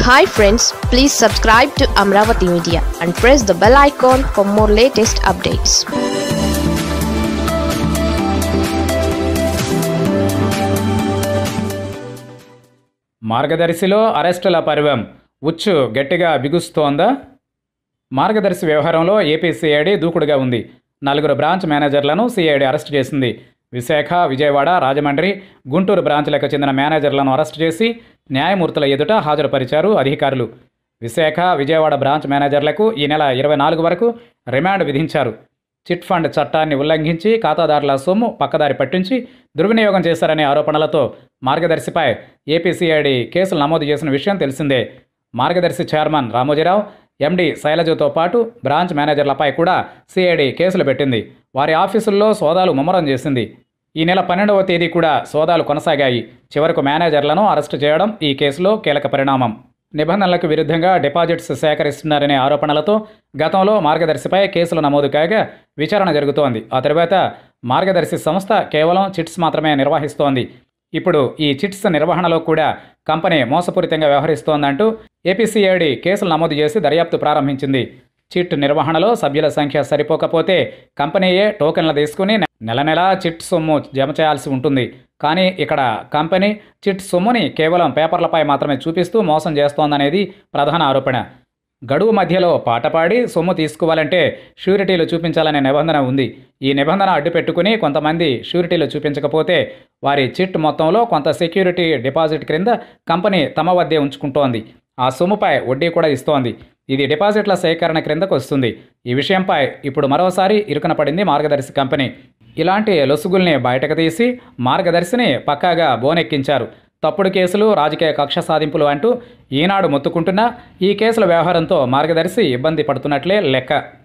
hi friends please subscribe to Amaravati media and press the bell icon for more latest updates మార్గదర్శిలో అరెస్టుల పర్వం ఉచ్చు గట్టిగా బిగుస్తోందా మార్గదర్శి వ్యవహారంలో ఏపీ సిఐడి దూకుడుగా ఉంది నలుగురు బ్రాంచ్ మేనేజర్లను సిఐడి అరెస్ట్ చేసింది విశాఖ విజయవాడ రాజమండ్రి గుంటూరు బ్రాంచ్లకు చెందిన మేనేజర్లను అరెస్ట్ చేసి న్యాయమూర్తుల ఎదుట హాజరుపరిచారు అధికారులు విశాఖ విజయవాడ బ్రాంచ్ మేనేజర్లకు ఈ నెల ఇరవై నాలుగు వరకు రిమాండ్ విధించారు చిట్ ఫండ్ చట్టాన్ని ఉల్లంఘించి ఖాతాదారుల సొమ్ము పక్కదారి పట్టించి దుర్వినియోగం చేశారనే ఆరోపణలతో మార్గదర్శిపై ఏపీసీఐడి కేసులు నమోదు చేసిన విషయం తెలిసిందే మార్గదర్శి చైర్మన్ రామోజీరావు ఎండి శైలజతో పాటు బ్రాంచ్ మేనేజర్లపై కూడా సిఐడి కేసులు పెట్టింది వారి ఆఫీసుల్లో సోదాలు ముమ్మరం చేసింది ఈ నెల పన్నెండవ తేదీ కూడా సోదాలు కొనసాగాయి చివరకు మేనేజర్లను అరెస్టు చేయడం ఈ కేసులో కీలక పరిణామం నిబంధనలకు విరుద్ధంగా డిపాజిట్స్ సేకరిస్తున్నారనే ఆరోపణలతో గతంలో మార్గదర్శిపై కేసులు నమోదు కాగా విచారణ జరుగుతోంది ఆ తర్వాత మార్గదర్శి సంస్థ కేవలం చిట్స్ మాత్రమే నిర్వహిస్తోంది ఇప్పుడు ఈ చిట్స్ నిర్వహణలో కూడా కంపెనీ మోసపూరితంగా వ్యవహరిస్తోందంటూ ఏపీసీఐడి కేసులు నమోదు చేసి దర్యాప్తు ప్రారంభించింది చిట్ నిర్వహణలో సభ్యుల సంఖ్య సరిపోకపోతే కంపెనీయే టోకెన్లు తీసుకుని నెల నెలా చిట్ సొమ్ము జమ చేయాల్సి ఉంటుంది కానీ ఇక్కడ కంపెనీ చిట్ సొమ్ముని కేవలం పేపర్లపై మాత్రమే చూపిస్తూ మోసం చేస్తోందనేది ప్రధాన ఆరోపణ గడువు మధ్యలో పాట పాడి సొమ్ము తీసుకోవాలంటే షూరిటీలు చూపించాలనే నిబంధన ఉంది ఈ నిబంధన అడ్డు పెట్టుకుని కొంతమంది షూరిటీలు చూపించకపోతే వారి చిట్ మొత్తంలో కొంత సెక్యూరిటీ డిపాజిట్ క్రింద కంపెనీ తమ వద్దే ఉంచుకుంటోంది ఆ సొమ్ముపై వడ్డీ కూడా ఇస్తోంది ఇది డిపాజిట్ల సేకరణ క్రిందకు వస్తుంది ఈ విషయంపై ఇప్పుడు మరోసారి ఇరుకున పడింది మార్గదర్శి కంపెనీ ఇలాంటి లొసుగుల్ని బయటకు తీసి మార్గదర్శిని పక్కాగా బోనెక్కించారు తప్పుడు కేసులు రాజకీయ కక్ష సాధింపులు అంటూ ఈనాడు మొత్తుకుంటున్నా ఈ కేసుల వ్యవహారంతో మార్గదర్శి ఇబ్బంది పడుతున్నట్లే లెక్క